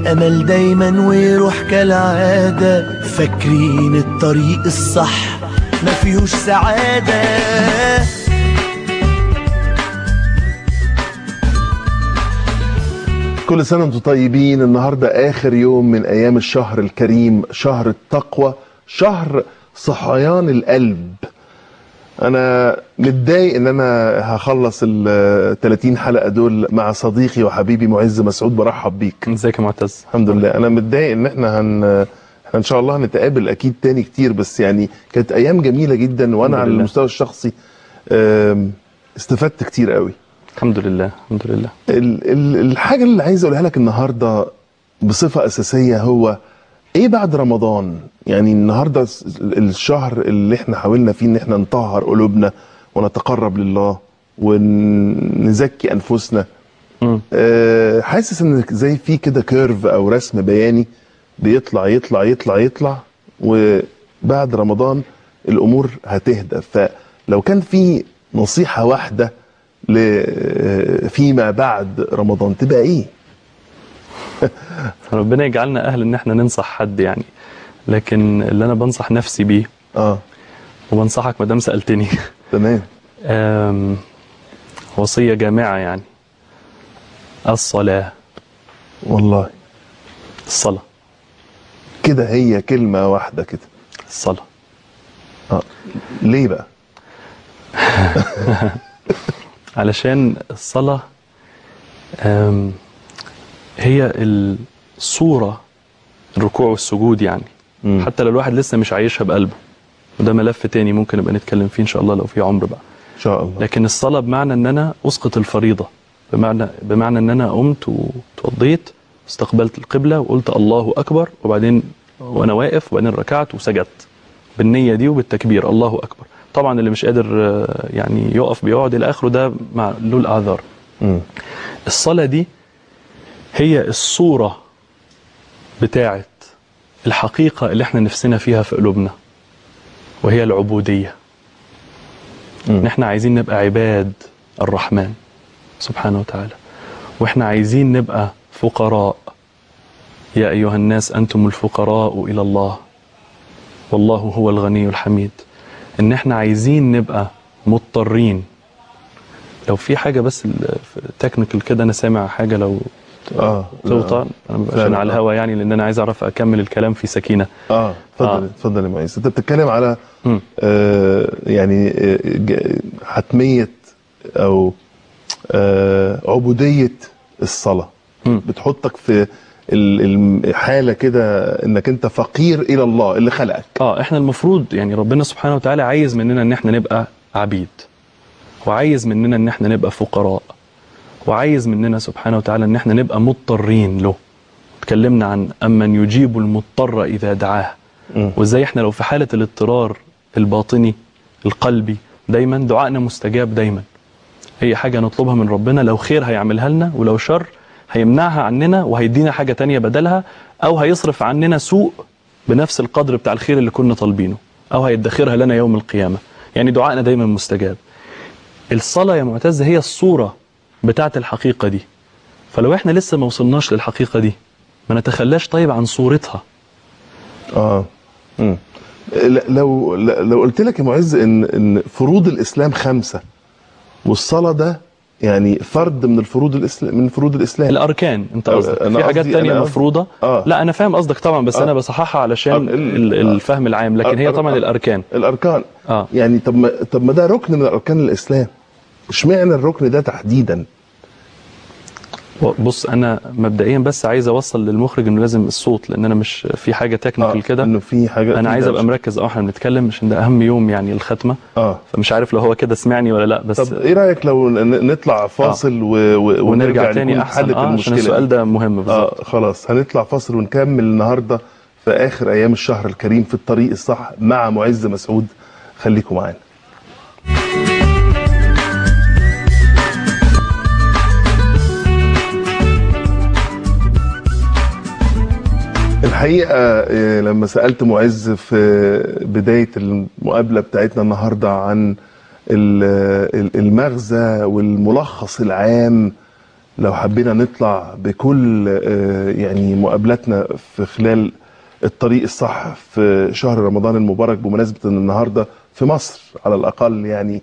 الأمل دايما ويروح كالعادة فاكرين الطريق الصح ما فيهوش سعادة كل سنة وانتم طيبين النهاردة آخر يوم من أيام الشهر الكريم شهر التقوى شهر صحيان القلب أنا متضايق إن أنا هخلص ال 30 حلقة دول مع صديقي وحبيبي معز مسعود برحب بيك ازيك يا معتز الحمد لله أنا متضايق إن إحنا هن احنا إن شاء الله هنتقابل أكيد تاني كتير بس يعني كانت أيام جميلة جدا وأنا الحمد على لله. المستوى الشخصي آم، استفدت كتير قوي الحمد لله الحمد لله ال- ال- الحاجة اللي عايز اقولها لك النهارده بصفة أساسية هو إيه بعد رمضان؟ يعني النهارده س- الشهر اللي إحنا حاولنا فيه إن إحنا نطهر قلوبنا ونتقرب لله ونزكي أنفسنا. مم. أه حاسس إن زي في كده كيرف أو رسم بياني بيطلع يطلع يطلع يطلع وبعد رمضان الأمور هتهدى فلو كان في نصيحة واحدة ل- فيما بعد رمضان تبقى ايه؟ ربنا يجعلنا اهل ان احنا ننصح حد يعني لكن اللي انا بنصح نفسي بيه اه وبنصحك ما دام سالتني تمام آم، وصيه جامعه يعني الصلاه والله الصلاه كده هي كلمة واحدة كده الصلاه اه ليه بقى؟ علشان الصلاه آم، هي الصوره الركوع والسجود يعني مم. حتى لو الواحد لسه مش عايشها بقلبه وده ملف تاني ممكن نبقى نتكلم فيه ان شاء الله لو في عمر بقى ان شاء الله لكن الصلاة بمعنى ان انا اسقط الفريضة بمعنى بمعنى ان انا قمت وتوضيت استقبلت القبلة وقلت الله اكبر وبعدين وانا واقف وبعدين ركعت وسجدت بالنية دي وبالتكبير الله اكبر طبعا اللي مش قادر آه، يعني يقف بيقعد الى اخره ده مع له الاعذار مم. الصلاة دي هي الصورة بتاعت الحقيقة اللي احنا نفسنا فيها في قلوبنا وهي العبودية ان مم. احنا عايزين نبقى عباد الرحمن سبحانه وتعالى واحنا عايزين نبقى فقراء يا ايها الناس انتم الفقراء الى الله والله هو الغني الحميد ان احنا عايزين نبقى مضطرين لو في حاجه بس تكنيكال كده انا سامع حاجه لو اه توطى انا ببقى فعلا، عشان على آه. الهوا يعني لان انا عايز اعرف اكمل الكلام في سكينه اه اتفضل آه. اتفضل يا معيز انت بتتكلم على مم. آه يعني آه ج- حتمية او آه عبودية الصلاة مم. بتحطك في ال- الحالة كده انك انت فقير الى الله اللي خلقك اه احنا المفروض يعني ربنا سبحانه وتعالى عايز مننا ان احنا نبقى عبيد وعايز مننا ان احنا نبقى فقراء وعايز مننا سبحانه وتعالى ان احنا نبقى مضطرين له اتكلمنا عن امن يجيب المضطر اذا دعاه مم. وازاي احنا لو في حالة الاضطرار الباطني القلبي دايما دعائنا مستجاب دايما هي حاجة نطلبها من ربنا لو خير هيعملها لنا ولو شر هيمنعها عننا وهيدينا حاجة تانية بدلها أو هيصرف عننا سوء بنفس القدر بتاع الخير اللي كنا طالبينه أو هيدخرها لنا يوم القيامة يعني دعائنا دايما مستجاب الصلاة يا معتز هي الصورة بتاعت الحقيقة دي فلو احنا لسه ما وصلناش للحقيقة دي ما نتخلاش طيب عن صورتها اه مم. ل- لو ل- لو قلت لك يا معز ان ان فروض الاسلام خمسه والصلاه ده يعني فرد من الفروض الاسلام من فروض الاسلام الاركان انت أه، قصدك أنا في حاجات قصدي- تانية أنا قصدي- مفروضه آه. لا انا فاهم قصدك طبعا بس آه. انا بصححها علشان آه، ال- ال- آه. الفهم العام لكن هي آه، طبعا آه. الاركان الاركان اه يعني طب ما طب ما ده ركن من اركان الاسلام اشمعنى الركن ده تحديدا بص انا مبدئيا بس عايز اوصل للمخرج انه لازم الصوت لان انا مش في حاجه تكنيكال كده انه في حاجه انا في عايز ده ابقى مش- مركز اه احنا بنتكلم عشان ده اهم يوم يعني الختمه اه فمش عارف لو هو كده سمعني ولا لا بس طب ايه رايك لو ن- نطلع فاصل و... و... ونرجع تاني نكون احسن حلت اه عشان المشكله السؤال دي. ده مهم بالظبط اه خلاص هنطلع فاصل ونكمل النهارده في اخر ايام الشهر الكريم في الطريق الصح مع معز مسعود خليكم معانا الحقيقه آه، لما سالت معز في بدايه المقابله بتاعتنا النهارده عن ال- ال- المغزى والملخص العام لو حبينا نطلع بكل آه، يعني مقابلاتنا في خلال الطريق الصح في شهر رمضان المبارك بمناسبة ان النهاردة في مصر على الأقل يعني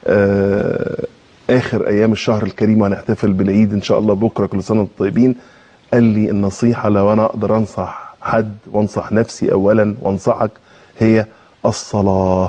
آه، آخر أيام الشهر الكريم وهنحتفل بالعيد إن شاء الله بكرة كل سنة وانتم طيبين قال لي النصيحة لو أنا أقدر أنصح حد وأنصح نفسي أولا وأنصحك هي الصلاة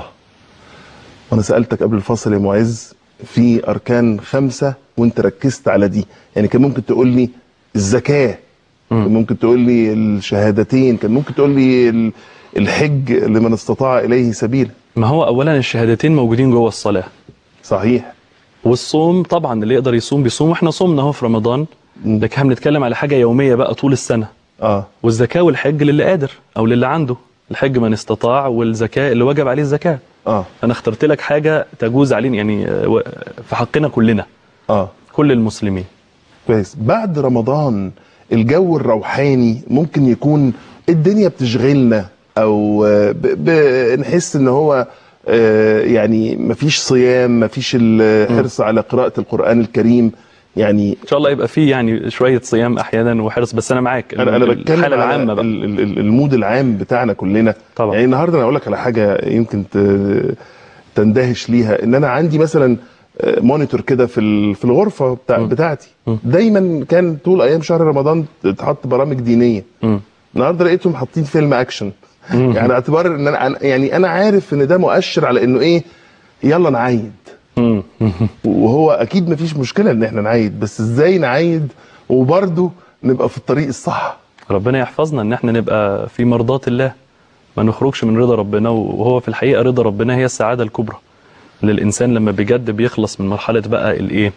وانا سالتك قبل الفصل يا معز في اركان خمسه وانت ركزت على دي يعني كان ممكن تقول لي الزكاه كان ممكن تقول لي الشهادتين كان ممكن تقول لي ال- الحج لمن استطاع اليه سبيلا ما هو اولا الشهادتين موجودين جوه الصلاه صحيح والصوم طبعا اللي يقدر يصوم بيصوم واحنا صومنا اهو في رمضان لكن احنا بنتكلم على حاجه يوميه بقى طول السنه اه والزكاه والحج للي قادر او للي عنده الحج من استطاع والزكاه اللي وجب عليه الزكاه اه انا اخترت لك حاجه تجوز علينا يعني آه، و- في حقنا كلنا اه كل المسلمين كويس بعد رمضان الجو الروحاني ممكن يكون الدنيا بتشغلنا او آه، ب- بنحس ان هو آه، يعني مفيش صيام مفيش الحرص على قراءة القرآن الكريم يعني ان شاء الله يبقى فيه يعني شويه صيام احيانا وحرص بس انا معاك انا انا بتكلم الحاله على العامه بقى ال- ال- ال- المود العام بتاعنا كلنا طبعا. يعني النهارده انا اقول لك على حاجه يمكن ت- تندهش ليها ان انا عندي مثلا آه، مونيتور كده في ال- في الغرفه بتاع بتاعتي دايما كان طول ايام شهر رمضان تتحط برامج دينيه مم. النهارده لقيتهم حاطين فيلم اكشن يعني اعتبار ان انا أنا- يعني انا عارف ان ده مؤشر على انه ايه يلا نعيد مم. وهو اكيد مفيش مشكله ان احنا نعيد بس ازاي نعيد وبرضه نبقى في الطريق الصح ربنا يحفظنا ان احنا نبقى في مرضاة الله ما نخرجش من رضا ربنا وهو في الحقيقه رضا ربنا هي السعاده الكبرى للانسان لما بجد بيخلص من مرحله بقى الايه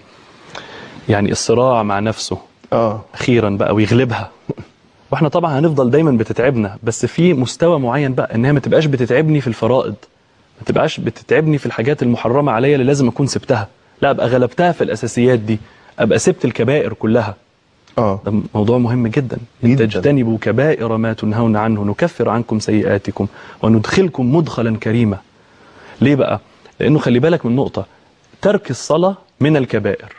يعني الصراع مع نفسه اه اخيرا بقى ويغلبها واحنا طبعا هنفضل دايما بتتعبنا بس في مستوى معين بقى انها ما تبقاش بتتعبني في الفرائض ما تبقاش بتتعبني في الحاجات المحرمه عليا اللي لازم اكون سبتها لا ابقى غلبتها في الاساسيات دي ابقى سبت الكبائر كلها اه ده موضوع مهم جدا إن جداً. تجتنبوا كبائر ما تنهون عنه نكفر عنكم سيئاتكم وندخلكم مدخلا كريما ليه بقى لانه خلي بالك من نقطه ترك الصلاه من الكبائر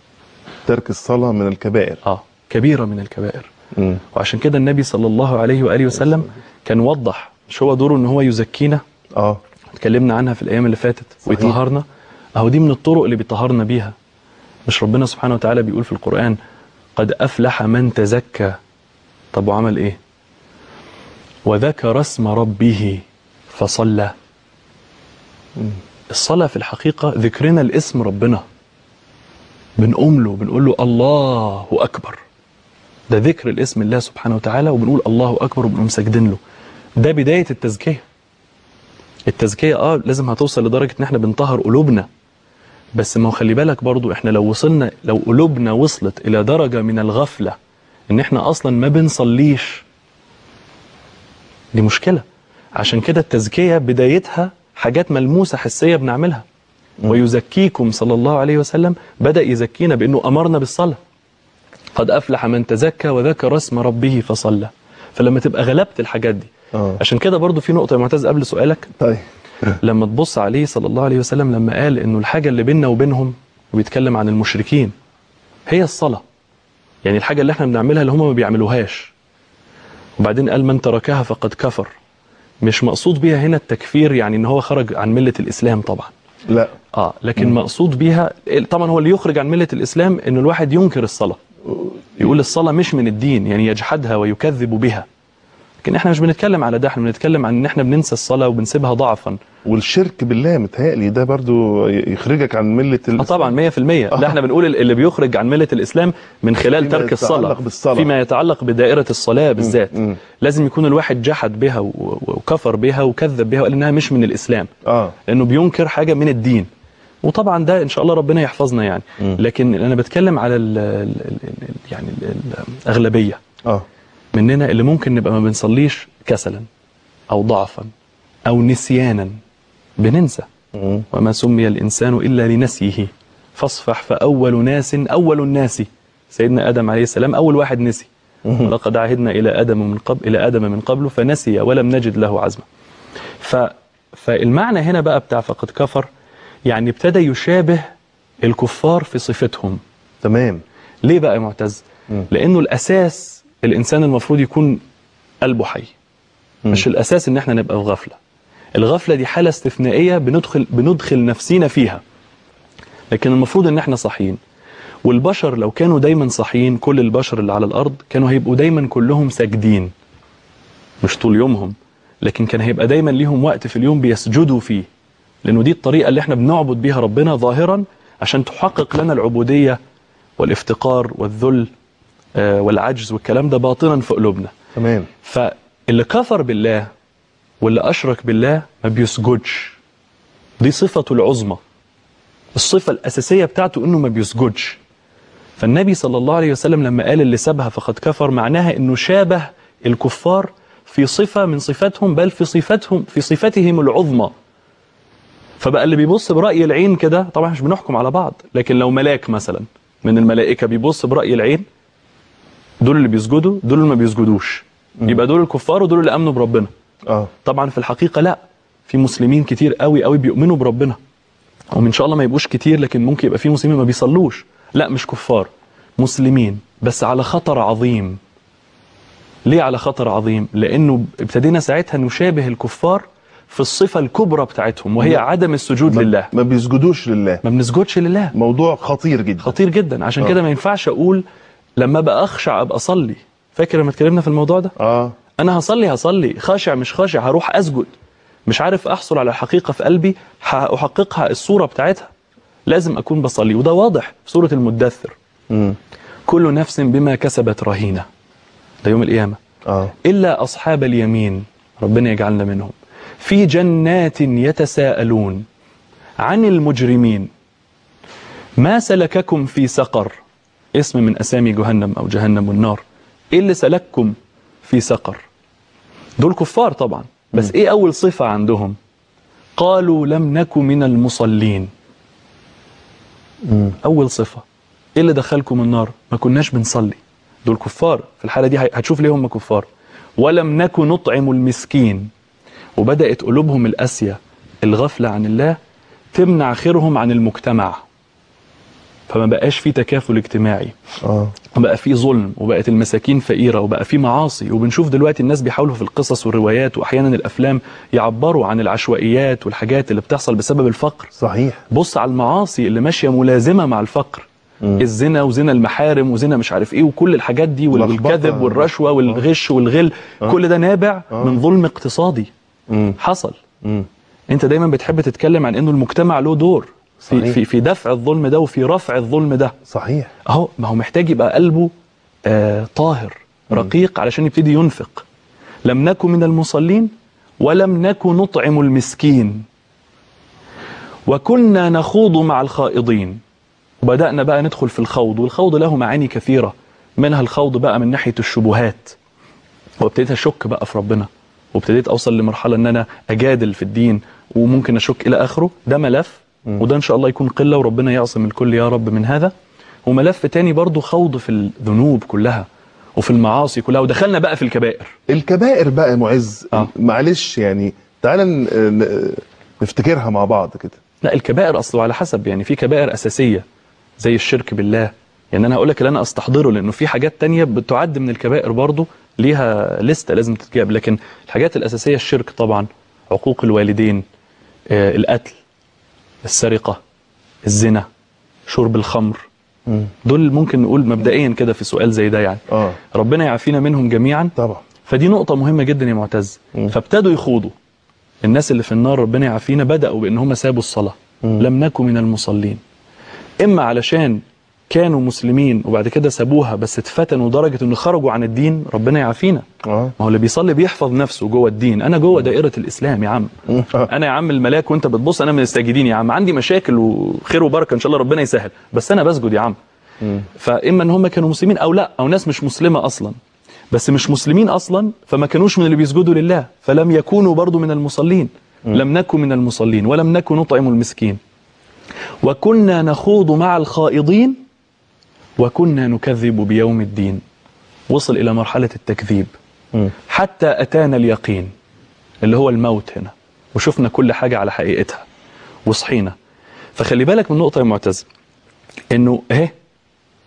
ترك الصلاه من الكبائر اه كبيره من الكبائر مم. وعشان كده النبي صلى الله عليه واله وسلم كان وضح مش هو دوره ان هو يزكينا اه اتكلمنا عنها في الايام اللي فاتت صحيح. ويطهرنا اهو دي من الطرق اللي بيطهرنا بيها مش ربنا سبحانه وتعالى بيقول في القران قد افلح من تزكى طب وعمل ايه وذكر اسم ربه فصلى الصلاه في الحقيقه ذكرنا الاسم ربنا بنقوم له بنقول له الله اكبر ده ذكر الاسم الله سبحانه وتعالى وبنقول الله اكبر وبنقوم ساجدين له ده بدايه التزكيه التزكيه اه لازم هتوصل لدرجه ان احنا بنطهر قلوبنا بس ما هو خلي بالك برضو احنا لو وصلنا لو قلوبنا وصلت الى درجه من الغفله ان احنا اصلا ما بنصليش دي مشكله عشان كده التزكيه بدايتها حاجات ملموسه حسيه بنعملها ويزكيكم صلى الله عليه وسلم بدا يزكينا بانه امرنا بالصلاه قد افلح من تزكى وذكر اسم ربه فصلى فلما تبقى غلبت الحاجات دي اه عشان كده برضو في نقطه يا معتز قبل سؤالك طيب لما تبص عليه صلى الله عليه وسلم لما قال انه الحاجه اللي بيننا وبينهم وبيتكلم عن المشركين هي الصلاه يعني الحاجه اللي احنا بنعملها اللي هم ما بيعملوهاش وبعدين قال من تركها فقد كفر مش مقصود بيها هنا التكفير يعني ان هو خرج عن مله الاسلام طبعا لا اه لكن مقصود بيها طبعا هو اللي يخرج عن مله الاسلام ان الواحد ينكر الصلاه يقول الصلاه مش من الدين يعني يجحدها ويكذب بها لكن احنا مش بنتكلم على ده احنا بنتكلم عن ان احنا بننسى الصلاه وبنسيبها ضعفا والشرك بالله متهيألي ده برضو يخرجك عن ملة اه الإسلام. طبعا 100% لا احنا بنقول اللي بيخرج عن مله الاسلام من خلال فيما ترك الصلاه يتعلق بالصلاة. فيما يتعلق بدائره الصلاه بالذات مم. لازم يكون الواحد جحد بها و- و- وكفر بها وكذب بها وقال انها مش من الاسلام اه لانه بينكر حاجه من الدين وطبعا ده ان شاء الله ربنا يحفظنا يعني لكن انا بتكلم على ال ال ال يعني ال- ال- الاغلبيه اه مننا اللي ممكن نبقى ما بنصليش كسلا او ضعفا او نسيانا بننسى مم. وما سمي الانسان الا لنسيه فاصفح فاول ناس اول الناس سيدنا ادم عليه السلام اول واحد نسي ولقد عهدنا الى ادم من قبل الى ادم من قبل فنسي ولم نجد له عزما ف فالمعنى هنا بقى بتاع فقد كفر يعني ابتدى يشابه الكفار في صفتهم تمام ليه بقى يا معتز لانه الاساس الانسان المفروض يكون قلبه حي مش الاساس ان احنا نبقى في غفله الغفله دي حاله استثنائيه بندخل بندخل نفسينا فيها لكن المفروض ان احنا صاحيين والبشر لو كانوا دايما صاحيين كل البشر اللي على الارض كانوا هيبقوا دايما كلهم ساجدين مش طول يومهم لكن كان هيبقى دايما ليهم وقت في اليوم بيسجدوا فيه لانه دي الطريقه اللي احنا بنعبد بيها ربنا ظاهرا عشان تحقق لنا العبوديه والافتقار والذل آه، والعجز والكلام ده باطنا في قلوبنا تمام فاللي كفر بالله واللي أشرك بالله ما بيسجدش دي صفته العظمى الصفة الأساسية بتاعته إنه ما بيسجدش فالنبي صلى الله عليه وسلم لما قال اللي سابها فقد كفر معناها إنه شابه الكفار في صفة من صفاتهم بل في صفاتهم في صفتهم العظمى فبقى اللي بيبص برأي العين كده طبعا مش بنحكم على بعض لكن لو ملاك مثلا من الملائكة بيبص برأي العين دول اللي بيسجدوا دول اللي ما بيسجدوش يبقى دول الكفار ودول اللي امنوا بربنا اه طبعا في الحقيقه لا في مسلمين كتير قوي قوي بيؤمنوا بربنا هم ان شاء الله ما يبقوش كتير لكن ممكن يبقى في مسلمين ما بيصلوش لا مش كفار مسلمين بس على خطر عظيم ليه على خطر عظيم لانه ابتدينا ساعتها نشابه الكفار في الصفه الكبرى بتاعتهم وهي ما- عدم السجود ما- لله ما بيسجدوش لله ما بنسجدش لله موضوع خطير جدا خطير جدا عشان آه. كده ما ينفعش اقول لما ابقى اخشع ابقى اصلي فاكر لما اتكلمنا في الموضوع ده اه انا هصلي هصلي خاشع مش خاشع هروح اسجد مش عارف احصل على الحقيقه في قلبي هحققها الصوره بتاعتها لازم اكون بصلي وده واضح في سوره المدثر امم كل نفس بما كسبت رهينه ده يوم القيامه اه الا اصحاب اليمين ربنا يجعلنا منهم في جنات يتساءلون عن المجرمين ما سلككم في سقر اسم من اسامي جهنم او جهنم والنار ايه اللي سلككم في سقر دول كفار طبعا بس ايه اول صفه عندهم قالوا لم نك من المصلين مم. اول صفه ايه اللي دخلكم النار ما كناش بنصلي دول كفار في الحاله دي هتشوف ليه هم كفار ولم نك نطعم المسكين وبدات قلوبهم القاسيه الغفله عن الله تمنع خيرهم عن المجتمع فما بقاش في تكافل اجتماعي اه وبقى في ظلم وبقت المساكين فقيرة وبقى في معاصي وبنشوف دلوقتي الناس بيحاولوا في القصص والروايات وأحيانا الأفلام يعبروا عن العشوائيات والحاجات اللي بتحصل بسبب الفقر صحيح بص على المعاصي اللي ماشية ملازمة مع الفقر مم. الزنا وزنا المحارم وزنا مش عارف ايه وكل الحاجات دي وال- لخبطة. والكذب والرشوة والغش والغل كل ده نابع آه. من ظلم اقتصادي امم حصل امم انت دايما بتحب تتكلم عن انه المجتمع له دور في صحيح. في في دفع الظلم ده وفي رفع الظلم ده صحيح اهو ما هو محتاج يبقى قلبه آه طاهر رقيق علشان يبتدي ينفق لم نكن من المصلين ولم نكن نطعم المسكين وكنا نخوض مع الخائضين وبدأنا بقى ندخل في الخوض والخوض له معاني كثيرة منها الخوض بقى من ناحية الشبهات وابتديت أشك بقى في ربنا وابتديت أوصل لمرحلة أن أنا أجادل في الدين وممكن أشك إلى آخره ده ملف وده إن شاء الله يكون قلة وربنا يعصم الكل يا رب من هذا وملف تاني برضو خوض في الذنوب كلها وفي المعاصي كلها ودخلنا بقى في الكبائر الكبائر بقى يا معز آه. معلش يعني تعال ن- ن- نفتكرها مع بعض كده لا الكبائر اصله على حسب يعني في كبائر اساسيه زي الشرك بالله يعني انا هقول لك اللي انا استحضره لانه في حاجات تانية بتعد من الكبائر برضو ليها لستة لازم تتجاب لكن الحاجات الاساسيه الشرك طبعا عقوق الوالدين آه، القتل السرقه الزنا شرب الخمر مم. دول ممكن نقول مبدئيا كده في سؤال زي ده يعني اه ربنا يعافينا منهم جميعا طبعا فدي نقطة مهمة جدا يا معتز مم. فابتدوا يخوضوا الناس اللي في النار ربنا يعافينا بدأوا بأن هم سابوا الصلاة مم. لم نكن من المصلين إما علشان كانوا مسلمين وبعد كده سابوها بس اتفتنوا لدرجة انه خرجوا عن الدين ربنا يعافينا اه ما هو اللي بيصلي بيحفظ نفسه جوه الدين انا جوه دائرة الاسلام يا عم انا يا عم الملاك وانت بتبص انا من الساجدين يا عم عندي مشاكل وخير وبركة ان شاء الله ربنا يسهل بس انا بسجد يا عم مم. فاما ان هم كانوا مسلمين او لا او ناس مش مسلمه اصلا بس مش مسلمين اصلا فما كانوش من اللي بيسجدوا لله فلم يكونوا برضو من المصلين لم نكن من المصلين ولم نكن نطعم المسكين وكنا نخوض مع الخائضين وكنا نكذب بيوم الدين وصل الى مرحله التكذيب مم. حتى اتانا اليقين اللي هو الموت هنا وشفنا كل حاجه على حقيقتها وصحينا فخلي بالك من نقطه يا معتز انه اهي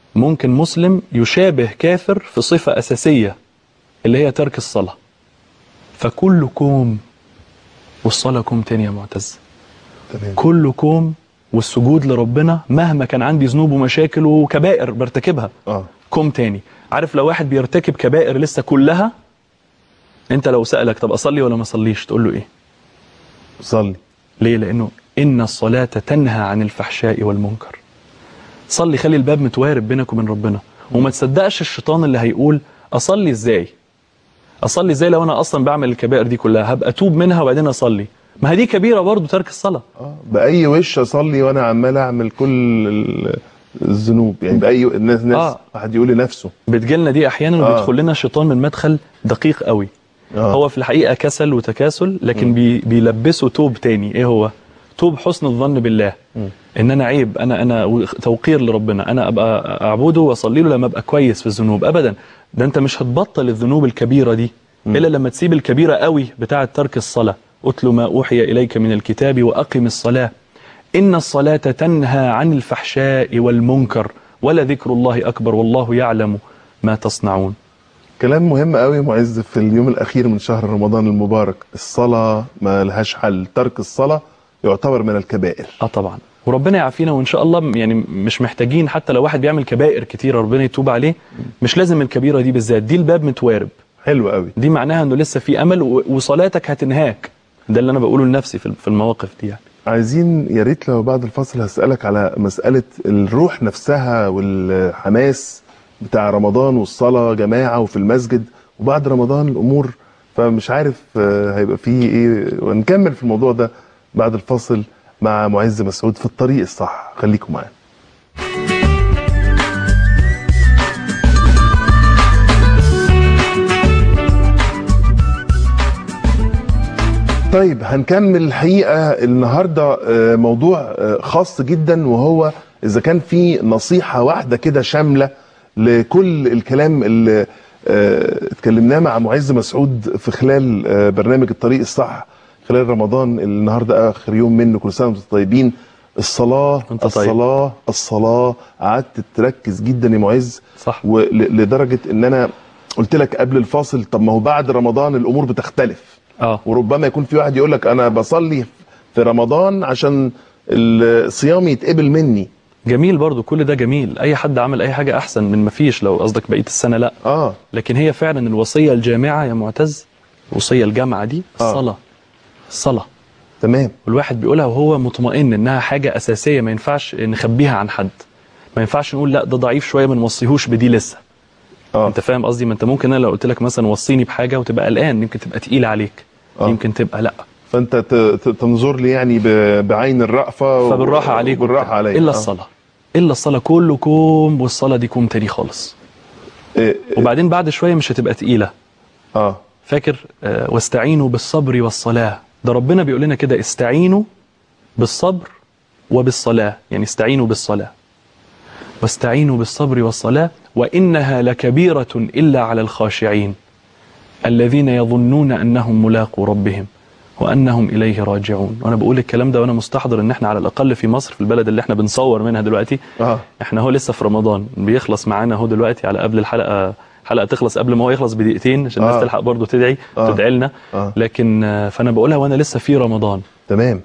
ممكن مسلم يشابه كافر في صفة أساسية اللي هي ترك الصلاة فكل كوم والصلاة كوم تاني يا معتز تمام كل كوم والسجود لربنا مهما كان عندي ذنوب ومشاكل وكبائر برتكبها اه كوم تاني عارف لو واحد بيرتكب كبائر لسه كلها انت لو سألك طب اصلي ولا ما اصليش تقول له ايه صلي ليه لانه ان الصلاة تنهى عن الفحشاء والمنكر صلي خلي الباب متوارب بينك وبين ربنا وما تصدقش الشيطان اللي هيقول اصلي ازاي اصلي ازاي لو انا اصلا بعمل الكبائر دي كلها هبقى اتوب منها وبعدين اصلي ما هي دي كبيرة برضو ترك الصلاة اه باي وش اصلي وانا عمال اعمل كل ال- الذنوب يعني باي الناس ناس آه. واحد يقول لنفسه بتجيلنا دي احيانا آه. وبيدخل لنا الشيطان من مدخل دقيق قوي اه هو في الحقيقة كسل وتكاسل لكن بي بيلبسه توب تاني ايه هو توب حسن الظن بالله ان انا عيب انا انا توقير لربنا انا ابقى اعبده واصلي له لما ابقى كويس في الذنوب ابدا ده انت مش هتبطل الذنوب الكبيرة دي الا لما تسيب الكبيرة قوي بتاعة ترك الصلاة اتل ما اوحي اليك من الكتاب واقم الصلاة ان الصلاة تنهى عن الفحشاء والمنكر ولذكر الله اكبر والله يعلم ما تصنعون كلام مهم قوي يا معز في اليوم الاخير من شهر رمضان المبارك الصلاه ما لهاش حل ترك الصلاه يعتبر من الكبائر اه طبعا وربنا يعافينا وان شاء الله يعني مش محتاجين حتى لو واحد بيعمل كبائر كتيره ربنا يتوب عليه مش لازم الكبيره دي بالذات دي الباب متوارب حلو قوي دي معناها انه لسه في امل و- وصلاتك هتنهاك ده اللي انا بقوله لنفسي في في المواقف دي يعني عايزين يا ريت لو بعد الفصل هسألك على مسألة الروح نفسها والحماس بتاع رمضان والصلاة جماعة وفي المسجد وبعد رمضان الأمور فمش عارف آه، هيبقى فيه إيه ونكمل في الموضوع ده بعد الفصل مع معز مسعود في الطريق الصح خليكم معانا طيب هنكمل الحقيقة النهاردة آه، موضوع آه، خاص جدا وهو إذا كان في نصيحة واحدة كده شاملة لكل الكلام اللي آه، اتكلمناه مع معز مسعود في خلال آه، برنامج الطريق الصح خلال رمضان النهاردة آخر يوم منه كل سنة وانتم طيبين الصلاة وانت طيب. الصلاة الصلاة قعدت تركز جدا يا معز صح ولدرجة ان انا قلت لك قبل الفاصل طب ما هو بعد رمضان الامور بتختلف اه وربما يكون في واحد يقول لك انا بصلي في رمضان عشان الصيام يتقبل مني جميل برضو كل ده جميل اي حد عمل اي حاجه احسن من ما فيش لو قصدك بقيه السنه لا اه لكن هي فعلا الوصيه الجامعه يا معتز الوصيه الجامعه دي آه. الصلاه الصلاه تمام والواحد بيقولها وهو مطمئن انها حاجه اساسيه ما ينفعش نخبيها عن حد ما ينفعش نقول لا ده ضعيف شويه ما نوصيهوش بدي لسه اه انت فاهم قصدي ما انت ممكن انا لو قلت لك مثلا وصيني بحاجه وتبقى قلقان يمكن تبقى تقيله عليك آه. يمكن تبقى لا فانت ت- ت- تنظر لي يعني ب- بعين الرأفة و- فبالراحه عليك بالراحة وبتاع. عليك الا آه. الصلاه الا الصلاه كله كوم والصلاه دي كوم تاني خالص إيه، وبعدين بعد شويه مش هتبقى تقيله اه فاكر آه، واستعينوا بالصبر والصلاه ده ربنا بيقول لنا كده استعينوا بالصبر وبالصلاه يعني استعينوا بالصلاه واستعينوا بالصبر والصلاه وانها لكبيره الا على الخاشعين الذين يظنون انهم ملاقو ربهم وانهم اليه راجعون وانا بقول الكلام ده وانا مستحضر ان احنا على الاقل في مصر في البلد اللي احنا بنصور منها دلوقتي اه احنا هو لسه في رمضان بيخلص معانا اهو دلوقتي على قبل الحلقه حلقه تخلص قبل ما هو يخلص بدقيقتين عشان الناس آه. تلحق برضه تدعي آه. تدعي لنا اه لكن آه، فانا بقولها وانا لسه في رمضان تمام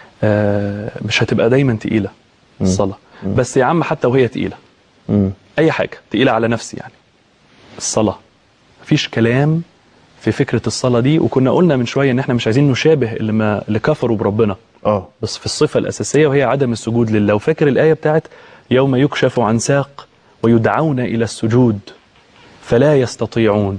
آه، مش هتبقى دايما تقيله الصلاه بس يا عم حتى وهي تقيله مم. اي حاجه تقيله على نفسي يعني الصلاه مفيش كلام في فكره الصلاه دي وكنا قلنا من شويه ان احنا مش عايزين نشابه اللي ما اللي كفروا بربنا اه بس في الصفة الأساسية وهي عدم السجود لله وفاكر الآية بتاعت يوم يكشف عن ساق ويدعون إلى السجود فلا يستطيعون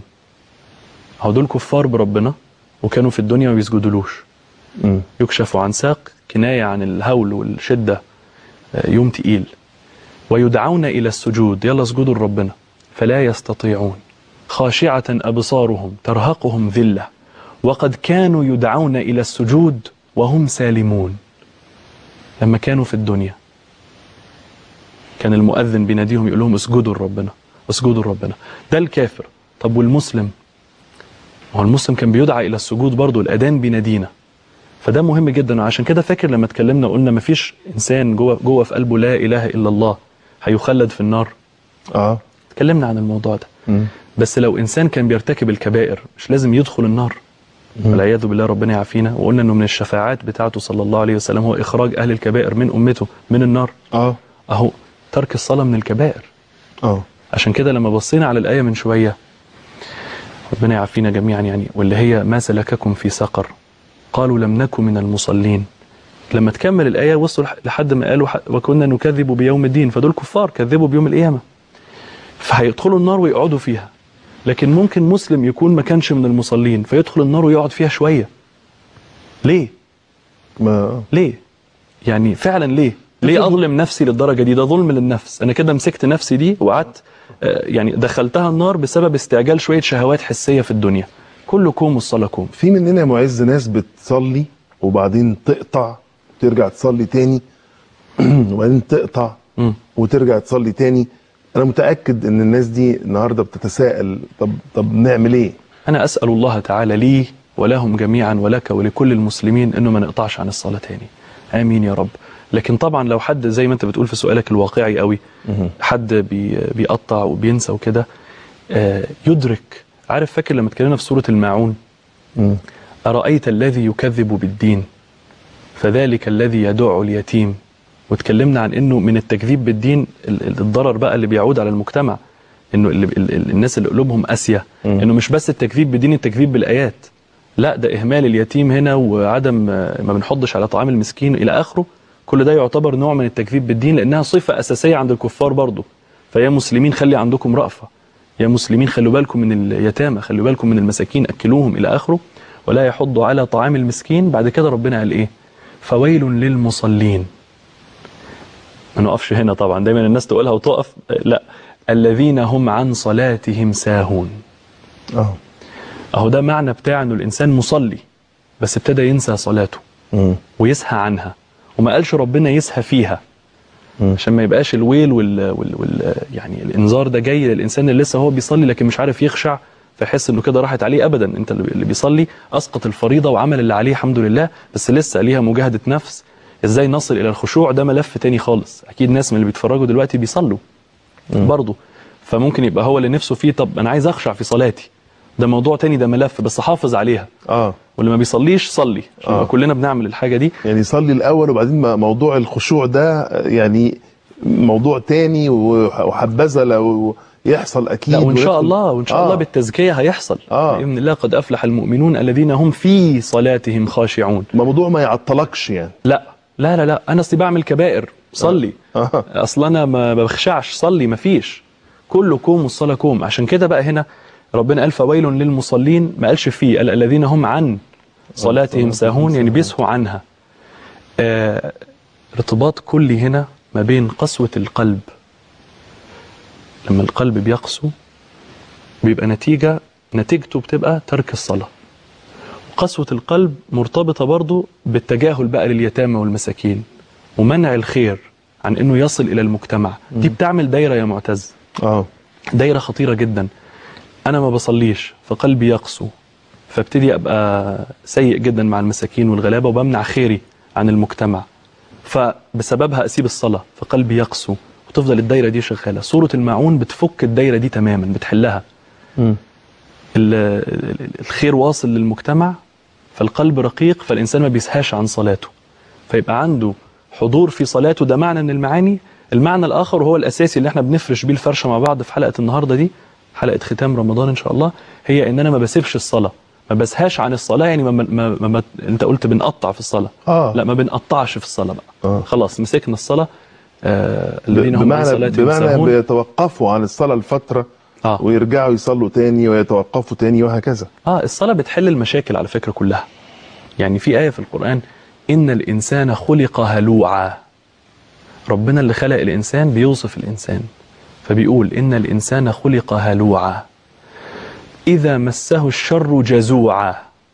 هو دول كفار بربنا وكانوا في الدنيا ما بيسجدولوش مم. يكشف عن ساق كناية عن الهول والشدة آه، يوم تقيل ويدعون إلى السجود يلا اسجدوا لربنا فلا يستطيعون خاشعة أبصارهم ترهقهم ذلة وقد كانوا يدعون إلى السجود وهم سالمون لما كانوا في الدنيا كان المؤذن بيناديهم يقول لهم اسجدوا لربنا اسجدوا لربنا ده الكافر طب والمسلم هو المسلم كان بيدعى إلى السجود برضه الأذان بينادينا فده مهم جدا وعشان كده فاكر لما اتكلمنا قلنا مفيش انسان جوه جوه في قلبه لا اله الا الله هيخلد في النار اه اتكلمنا عن الموضوع ده مم. بس لو انسان كان بيرتكب الكبائر مش لازم يدخل النار والعياذ بالله ربنا يعافينا وقلنا انه من الشفاعات بتاعته صلى الله عليه وسلم هو اخراج اهل الكبائر من امته من النار اه اهو ترك الصلاه من الكبائر اه عشان كده لما بصينا على الايه من شويه ربنا يعافينا جميعا يعني واللي هي ما سلككم في سقر قالوا لم نكن من المصلين لما تكمل الايه وصلوا لح- لحد ما قالوا ح- وكنا نكذب بيوم الدين فدول كفار كذبوا بيوم القيامه فهيدخلوا النار ويقعدوا فيها لكن ممكن مسلم يكون ما كانش من المصلين فيدخل النار ويقعد فيها شويه ليه ما ليه يعني فعلا ليه ليه اظلم نفسي للدرجه دي ده ظلم للنفس انا كده مسكت نفسي دي وقعدت آه، يعني دخلتها النار بسبب استعجال شويه شهوات حسيه في الدنيا كله كوم والصلاه كوم في مننا يا معز ناس بتصلي وبعدين تقطع ترجع تصلي تاني وبعدين تقطع مم. وترجع تصلي تاني انا متاكد ان الناس دي النهارده بتتساءل طب طب نعمل ايه انا اسال الله تعالى لي ولهم جميعا ولك ولكل المسلمين انه ما نقطعش عن الصلاه تاني امين يا رب لكن طبعا لو حد زي ما انت بتقول في سؤالك الواقعي قوي حد بي بيقطع وبينسى وكده آه، يدرك عارف فاكر لما اتكلمنا في سوره الماعون مم. أرأيت الذي يكذب بالدين فذلك الذي يدع اليتيم واتكلمنا عن انه من التكذيب بالدين ال- ال- الضرر بقى اللي بيعود على المجتمع انه اللي ال- ال- الناس اللي قلوبهم قاسيه مم. انه مش بس التكذيب بالدين التكذيب بالايات لا ده اهمال اليتيم هنا وعدم آه، ما بنحضش على طعام المسكين الى اخره كل ده يعتبر نوع من التكذيب بالدين لانها صفه اساسيه عند الكفار برضه فيا مسلمين خلي عندكم رأفه يا مسلمين خلوا بالكم من اليتامى خلوا بالكم من المساكين اكلوهم الى اخره ولا يحض على طعام المسكين بعد كده ربنا قال ايه فويل للمصلين ما نقفش هنا طبعا دايما الناس تقولها وتقف لا الذين هم عن صلاتهم ساهون اه اهو ده معنى بتاع انه الانسان مصلي بس ابتدى ينسى صلاته مم. ويسهى عنها وما قالش ربنا يسهى فيها مم. عشان ما يبقاش الويل وال, وال, وال يعني الانذار ده جاي للانسان اللي لسه هو بيصلي لكن مش عارف يخشع فيحس انه كده راحت عليه ابدا انت اللي اللي بيصلي اسقط الفريضه وعمل اللي عليه الحمد لله بس لسه ليها مجاهده نفس ازاي نصل الى الخشوع ده ملف تاني خالص اكيد ناس من اللي بيتفرجوا دلوقتي بيصلوا برضه فممكن يبقى هو اللي نفسه فيه طب انا عايز اخشع في صلاتي ده موضوع تاني ده ملف بس حافظ عليها اه واللي ما بيصليش صلي عشان آه. يبقى كلنا بنعمل الحاجه دي يعني صلي الاول وبعدين ما- موضوع الخشوع ده يعني موضوع تاني وح- وحبذا لو يحصل اكيد لا وان شاء ويدخل- الله وان شاء آه. الله بالتزكيه هيحصل آه. باذن الله قد افلح المؤمنون الذين هم في صلاتهم خاشعون موضوع ما يعطلكش يعني لا لا لا لا انا اصلي بعمل كبائر صلي آه. اصل انا ما بخشعش صلي ما فيش كله كوم والصلاه كوم عشان كده بقى هنا ربنا قال فويل للمصلين ما قالش فيه قال الذين هم عن صلاتهم ساهون يعني بيسهوا عنها آه ارتباط كلي هنا ما بين قسوة القلب لما القلب بيقسو بيبقى نتيجة نتيجته بتبقى ترك الصلاة وقسوة القلب مرتبطة برضو بالتجاهل بقى لليتامى والمساكين ومنع الخير عن انه يصل الى المجتمع دي بتعمل دايرة يا معتز اه دايرة خطيرة جدا أنا ما بصليش فقلبي يقسو فابتدي أبقى سيء جدا مع المساكين والغلابة وبمنع خيري عن المجتمع فبسببها أسيب الصلاة فقلبي يقسو وتفضل الدايرة دي شغالة سورة الماعون بتفك الدايرة دي تماما بتحلها مم. ال- ال- الخير واصل للمجتمع فالقلب رقيق فالإنسان ما بيسهاش عن صلاته فيبقى عنده حضور في صلاته ده معنى من المعاني المعنى الآخر هو الأساسي اللي احنا بنفرش بيه الفرشة مع بعض في حلقة النهاردة دي حلقة ختام رمضان إن شاء الله هي إن أنا ما بسيبش الصلاة ما بسهاش عن الصلاة يعني ما, ما, ما, ما أنت قلت بنقطع في الصلاة اه لا ما بنقطعش في الصلاة بقى آه. خلاص مسكنا الصلاة آه الذين هم عن بمعنى صلاتهم بمعنى ساهون بيتوقفوا عن الصلاة لفترة آه. ويرجعوا يصلوا تاني ويتوقفوا تاني وهكذا اه الصلاة بتحل المشاكل على فكرة كلها يعني في آية في القرآن إن الإنسان خلق هلوعا ربنا اللي خلق الإنسان بيوصف الإنسان فبيقول إن الإنسان خلق هلوعا إذا مسه الشر جزوعا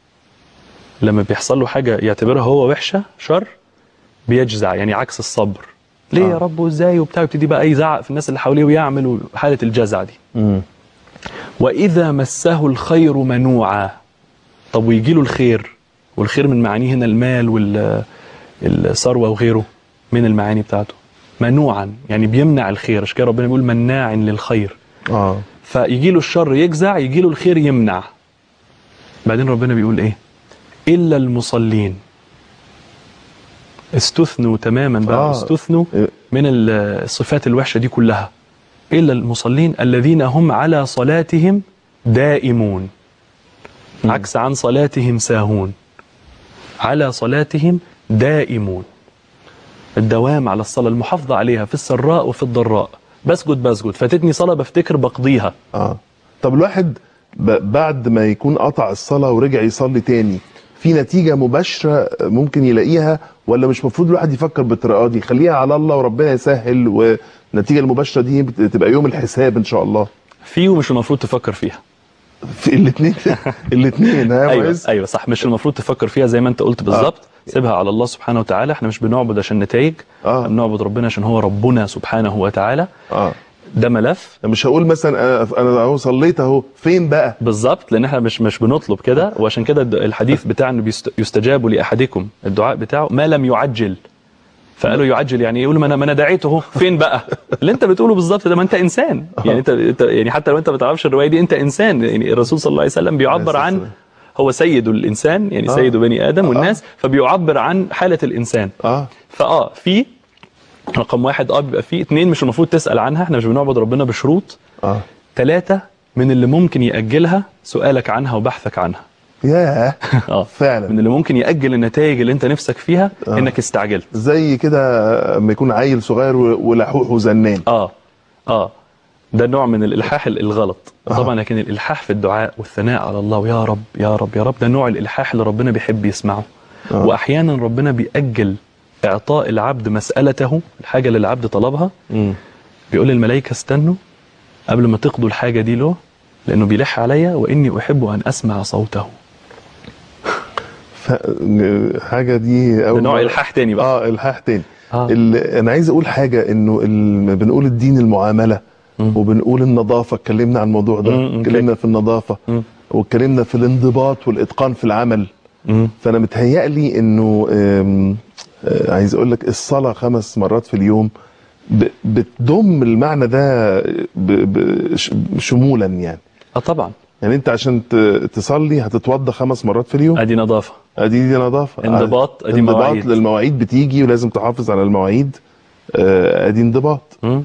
لما بيحصل له حاجة يعتبرها هو وحشة شر بيجزع يعني عكس الصبر ليه يا آه. رب وازاي وبتاع يبتدي بقى يزعق في الناس اللي حواليه ويعمل حالة الجزع دي مم. وإذا مسه الخير منوعا طب ويجي له الخير والخير من معانيه هنا المال والثروة وغيره من المعاني بتاعته منوعا يعني بيمنع الخير عشان كده ربنا بيقول مناع للخير اه فيجي له الشر يجزع يجي له الخير يمنع بعدين ربنا بيقول ايه الا المصلين استثنوا تماما بقى آه. آه. استثنوا إيه. من ال- الصفات الوحشه دي كلها الا المصلين الذين هم على صلاتهم دائمون عكس عن صلاتهم ساهون على صلاتهم دائمون الدوام على الصلاه المحافظه عليها في السراء وفي الضراء بسجد بسجد فاتتني صلاه بفتكر بقضيها اه طب الواحد ب- بعد ما يكون قطع الصلاة ورجع يصلي تاني في نتيجة مباشرة ممكن يلاقيها ولا مش مفروض الواحد يفكر بالطريقة دي خليها على الله وربنا يسهل والنتيجة المباشرة دي بت- تبقى يوم الحساب ان شاء الله في ومش المفروض تفكر فيها في الاثنين الاثنين ها يا ايوه معز؟ ايوه صح مش المفروض تفكر فيها زي ما انت قلت بالظبط سيبها على الله سبحانه وتعالى احنا مش بنعبد عشان نتائج آه. احنا بنعبد ربنا عشان هو ربنا سبحانه وتعالى اه ده ملف مش هقول مثلا انا انا اهو صليت اهو فين بقى بالظبط لان احنا مش مش بنطلب كده وعشان كده الد- الحديث بتاع انه بيست- يستجاب لاحدكم الدعاء بتاعه ما لم يعجل فقالوا يعجل يعني إيه؟ يقول ما انا ما انا دعيته اهو فين بقى اللي انت بتقوله بالظبط ده ما انت انسان يعني انت, انت يعني حتى لو انت ما تعرفش الروايه دي انت انسان يعني الرسول صلى الله عليه وسلم بيعبر عليه عن الصلاة هو سيد الانسان يعني آه. سيد بني ادم والناس فبيعبر عن حاله الانسان اه فاه في رقم واحد اه بيبقى في اتنين مش المفروض تسال عنها احنا مش بنعبد ربنا بشروط اه ثلاثه من اللي ممكن ياجلها سؤالك عنها وبحثك عنها ياه اه فعلا من اللي ممكن ياجل النتائج اللي انت نفسك فيها آه. انك استعجلت زي كده لما يكون عيل صغير و- ولحوح وزنان اه اه ده نوع من الالحاح ال- الغلط آه. طبعا لكن الالحاح في الدعاء والثناء على الله ويا رب يا رب يا رب ده نوع الالحاح اللي ربنا بيحب يسمعه آه. واحيانا ربنا بيأجل اعطاء العبد مسألته الحاجة اللي العبد طلبها مم. بيقول للملائكة استنوا قبل ما تقضوا الحاجة دي له لأنه بيلح عليا وإني أحب أن أسمع صوته ف... حاجه دي ده اول نوع مرة- إلحاح تاني بقى اه الحاح تاني آه. ال... انا عايز اقول حاجه انه ال... بنقول الدين المعامله مم. وبنقول النظافه اتكلمنا عن الموضوع ده مم، اتكلمنا في النظافه مم. واتكلمنا في الانضباط والاتقان في العمل مم. فانا متهيألي انه آم، آه، عايز اقول لك الصلاه خمس مرات في اليوم ب... بتضم المعنى ده ب... ب... ش- شمولا يعني اه طبعا يعني انت عشان ت... تصلي هتتوضى خمس مرات في اليوم ادي نظافة ادي دي نظافه انضباط، ادي انضباط مواعيد. للمواعيد بتيجي ولازم تحافظ على المواعيد آه، ادي انضباط مم.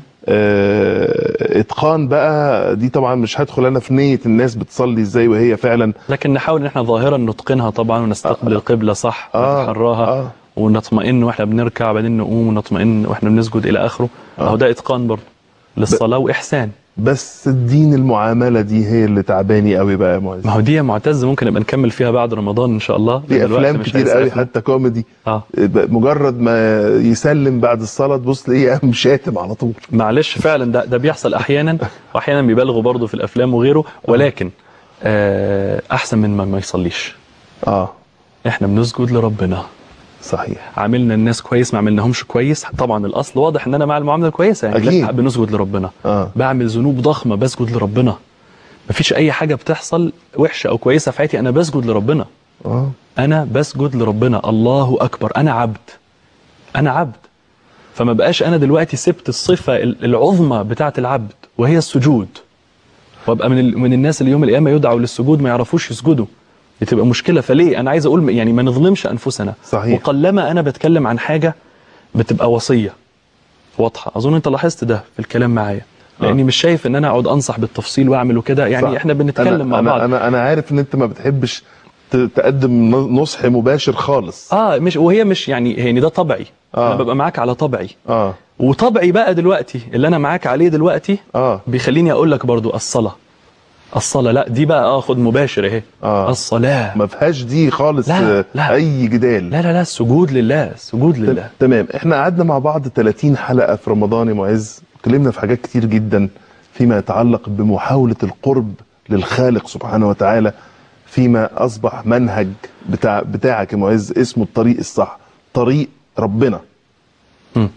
آه، اتقان بقى دي طبعا مش هدخل انا في نيه الناس بتصلي ازاي وهي فعلا لكن نحاول ان احنا ظاهرا نتقنها طبعا ونستقبل القبلة صح آه، ونتحراها آه. ونطمئن واحنا بنركع بعدين نقوم ونطمئن واحنا بنسجد الى اخره آه. اهو ده اتقان برضه للصلاة واحسان بس الدين المعامله دي هي اللي تعباني قوي بقى يا معز ما هو دي يا معتز ممكن نبقى نكمل فيها بعد رمضان ان شاء الله في لأن الوقت افلام مش كتير قوي هيسعفنا. حتى كوميدي اه مجرد ما يسلم بعد الصلاه تبص تلاقيه قام شاتم على طول معلش فعلا ده ده بيحصل احيانا واحيانا بيبالغوا برضه في الافلام وغيره ولكن آه احسن من ما ما يصليش اه احنا بنسجد لربنا صحيح عاملنا الناس كويس ما عملناهمش كويس طبعا الاصل واضح ان انا مع المعامله الكويسه يعني أكيد. لا بنسجد لربنا اه بعمل ذنوب ضخمه بسجد لربنا مفيش اي حاجه بتحصل وحشه او كويسه في حياتي انا بسجد لربنا اه انا بسجد لربنا الله اكبر انا عبد انا عبد فما بقاش انا دلوقتي سبت الصفه ال- العظمى بتاعه العبد وهي السجود وابقى من ال- من الناس اللي يوم القيامه يدعوا للسجود ما يعرفوش يسجدوا دي تبقى مشكله فليه انا عايز اقول يعني ما نظلمش انفسنا صحيح. وقلما انا بتكلم عن حاجه بتبقى وصيه واضحه اظن انت لاحظت ده في الكلام معايا لاني مش شايف ان انا اقعد انصح بالتفصيل واعمل وكده يعني صح. احنا بنتكلم أنا مع أنا بعض انا انا عارف ان انت ما بتحبش ت- تقدم نصح مباشر خالص اه مش وهي مش يعني يعني ده طبعي آه. انا ببقى معاك على طبعي اه وطبعي بقى دلوقتي اللي انا معاك عليه دلوقتي اه بيخليني اقول لك برضو الصلاه الصلاه لا دي بقى اخد مباشر اهي آه. الصلاه ما فيهاش دي خالص لا، آه، لا. اي جدال لا لا لا السجود لله السجود لله تمام احنا قعدنا مع بعض 30 حلقه في رمضان يا معز اتكلمنا في حاجات كتير جدا فيما يتعلق بمحاوله القرب للخالق سبحانه وتعالى فيما اصبح منهج بتاع بتاعك يا معز اسمه الطريق الصح طريق ربنا مم.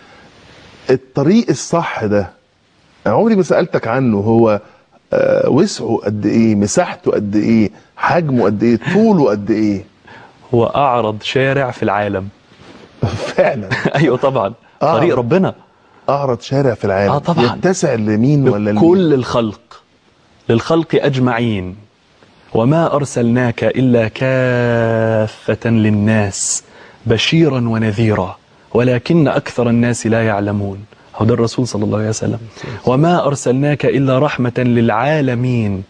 الطريق الصح ده أنا عمري ما سالتك عنه هو آه، وسعه قد ايه مساحته قد ايه حجمه قد ايه طوله قد ايه هو اعرض شارع في العالم فعلا ايوه طبعا آه. طريق ربنا اعرض شارع في العالم آه طبعاً. يتسع لمين ولا لمين كل الخلق للخلق أجمعين وما أرسلناك إلا كافة للناس بشيرا ونذيرا ولكن أكثر الناس لا يعلمون هو ده الرسول صلى الله عليه وسلم وما أرسلناك إلا رحمة للعالمين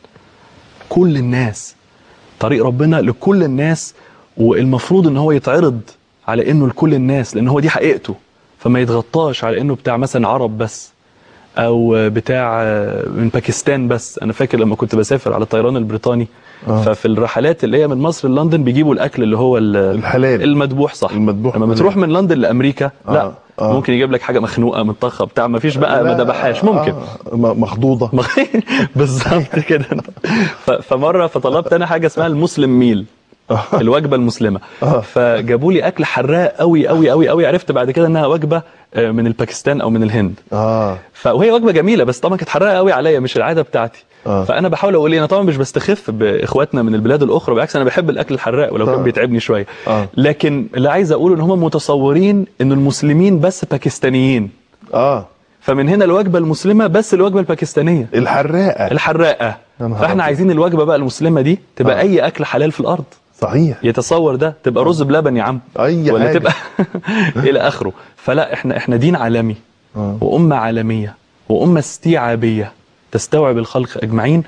كل الناس طريق ربنا لكل الناس والمفروض ان هو يتعرض على انه لكل الناس لان هو دي حقيقته فما يتغطاش على انه بتاع مثلا عرب بس او بتاع من باكستان بس انا فاكر لما كنت بسافر على الطيران البريطاني آه. ففي الرحلات اللي هي من مصر لندن بيجيبوا الاكل اللي هو ال- الحلال. المذبوح صح المذبوح لما من- بتروح من لندن لامريكا لا آه. آه. ممكن يجيب لك حاجه مخنوقه مطخه بتاع ما فيش بقى ما لا، ذبحهاش ممكن آه م- مخضوضه بالظبط كده ف- فمره فطلبت انا حاجه اسمها المسلم ميل الوجبه المسلمه آه. فجابوا لي اكل حراق قوي قوي قوي قوي عرفت بعد كده انها وجبه آه، من الباكستان او من الهند اه ف... وهي وجبه جميله بس طبعا كانت حراقه قوي عليا مش العاده بتاعتي آه. فانا بحاول اقول إيه، انا طبعا مش بستخف باخواتنا من البلاد الاخرى بالعكس انا بحب الاكل الحراق ولو آه. كان بيتعبني شويه آه. لكن اللي عايز اقوله ان هم متصورين ان المسلمين بس باكستانيين اه فمن هنا الوجبه المسلمه بس الوجبه الباكستانيه الحراقه الحراقه يا نهار فاحنا أبيض. عايزين الوجبه بقى المسلمه دي تبقى آه. اي اكل حلال في الارض صحيح يتصور ده تبقى رز بلبن يا عم أي ولا حاجة. تبقى الى اخره فلا احنا احنا دين عالمي آه. وامه عالميه وامه استيعابيه تستوعب الخلق اجمعين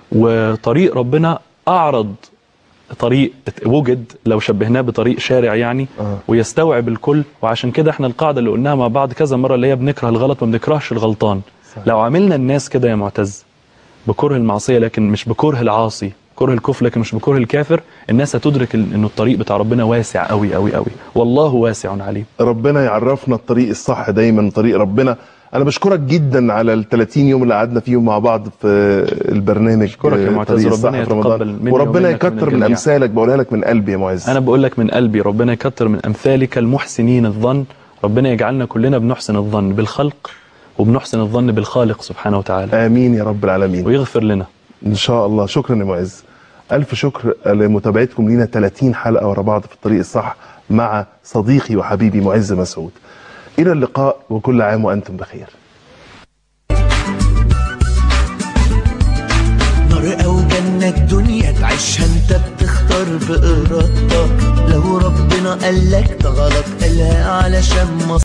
وطريق ربنا اعرض طريق وجد لو شبهناه بطريق شارع يعني آه. ويستوعب الكل وعشان كده احنا القاعده اللي قلناها مع بعض كذا مره اللي هي بنكره الغلط ما بنكرهش الغلطان صحيح. لو عملنا الناس كده يا معتز بكره المعصيه لكن مش بكره العاصي كره الكفر لكن مش بكره الكافر الناس هتدرك ال- انه الطريق بتاع ربنا واسع قوي قوي قوي والله واسع عليم ربنا يعرفنا الطريق الصح دايما طريق ربنا انا بشكرك جدا على ال 30 يوم اللي قعدنا فيهم مع بعض في البرنامج أشكرك يا آه، معتز، طريق ربنا الصح في رمضان. يتقبل مني وربنا ومنك ومن يكتر من الجميع. امثالك بقولها لك من قلبي يا معز انا بقول لك من قلبي ربنا يكتر من امثالك المحسنين الظن ربنا يجعلنا كلنا بنحسن الظن بالخلق وبنحسن الظن بالخالق سبحانه وتعالى امين يا رب العالمين ويغفر لنا ان شاء الله شكرا يا معز الف شكر لمتابعتكم لينا 30 حلقه ورا بعض في الطريق الصح مع صديقي وحبيبي معز مسعود الى اللقاء وكل عام وانتم بخير نار او جنة الدنيا تعيشها انت بتختار بإرادتك لو ربنا قالك ده غلط قالها علشان مصلحتك